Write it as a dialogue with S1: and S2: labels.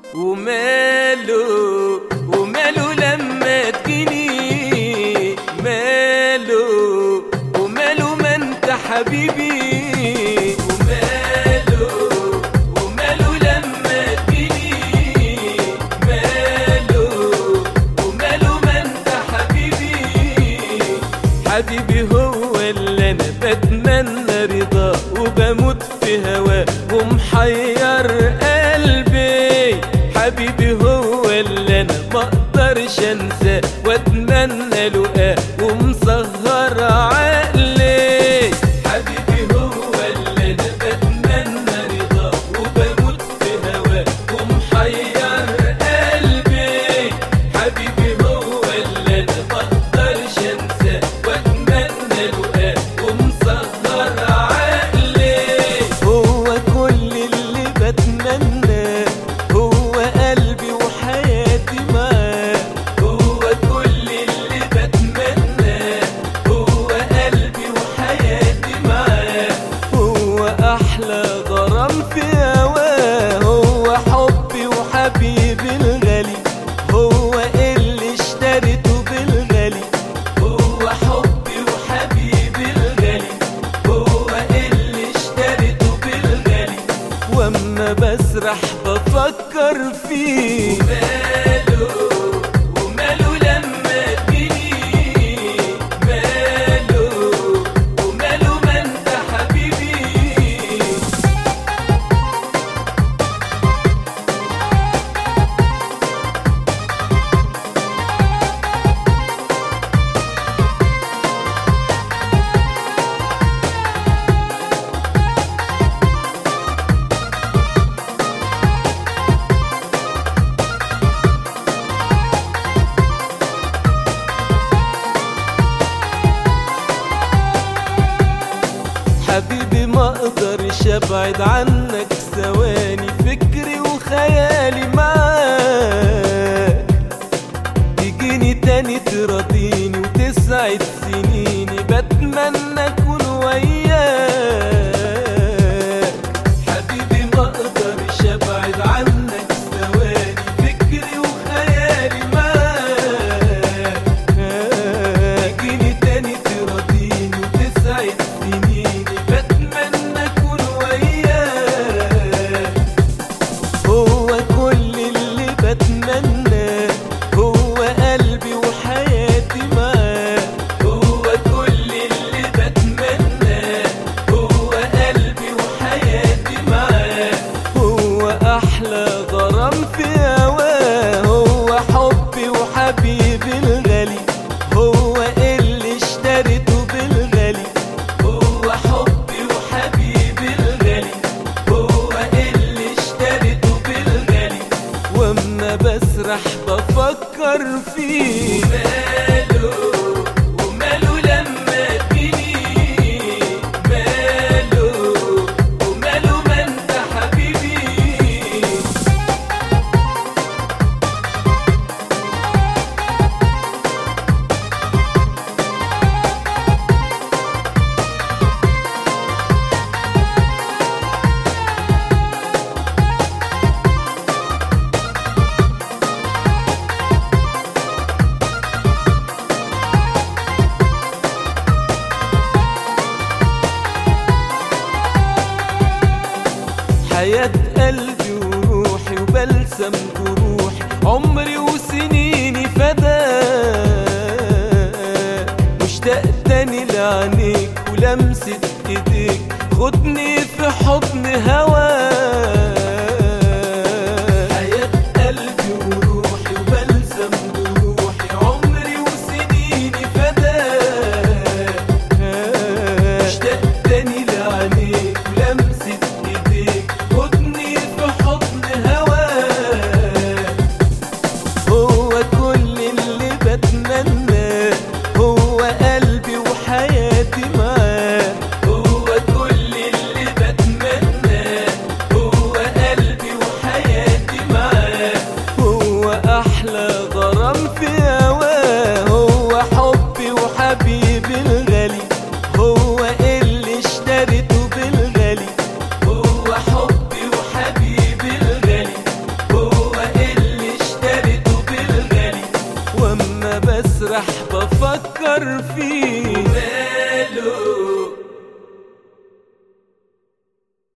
S1: وماله وماله لما تجيني ماله وماله ما انت حبيبي وماله وماله لما تجيني ماله وماله ما انت حبيبي حبيبي هو اللي انا بتمنى رضاه وبموت في هواه ومحير قلبي حبيبي هو اللي انا مقدرش انساه واتمنى لقاه ومسهر عقلي حبيبي هو اللي انا بتمنى رضاه وبموت في هواه ومحير قلبي حبيبي هو اللي انا مقدرش انساه واتمنى لقاه ومسهر عقلي هو كل اللي بتمناه هو قلبي وحياتي معاه هو كل اللي بتمناه هو قلبي وحياتي معاه هو احلى غرام في هواه هو حبي وحبيبي الغالي هو اللي اشتريته بالغالي هو حبي وحبيبي الغالي هو اللي اشتريته بالغالي واما بسرح بفكر فيه وماله وماله لما تجيني ماله وماله ما انت حبيبي حبيبي ما اقدرش ابعد عنك ثواني فكري وخيالي معاك تجيني تاني تراضيني وتسعد سنيني بتمنى اكون وياك حبيبي ما اقدرش ابعد عنك ثواني فكري وخيالي معاك تجيني تاني تراضيني وتسعد سنيني بتمنى اكون وياك هو كل اللي بتمناه هو قلبي وحياتي معاه هو كل اللي بتمناه هو قلبي وحياتي معاه هو احلى غرام في هواه هو حبي وحبيبي الغالي هو اللي اشتريته بالغالي هو حبي وحبيبي الغالي هو اللي اشتريته بالغالي واما بسرح بفكر فيه ماله وماله لما تجيني ماله وماله ما انت حبيبي حياة قلبي وروحي وبلسم جروحي عمري وسنيني فداك مشتاق تاني لعينيك ولمسة ايديك خدني في حضن هواك حياة قلبي وروحي وبلسم جروحي عمري وسنيني فداك مشتاق تاني لعينيك ولمسة ايديك خدني في حضن هواك هو كل اللي بتمناه هو قلبي وحياتي معاه هو كل اللي بتمناه بسرح بفكر فيك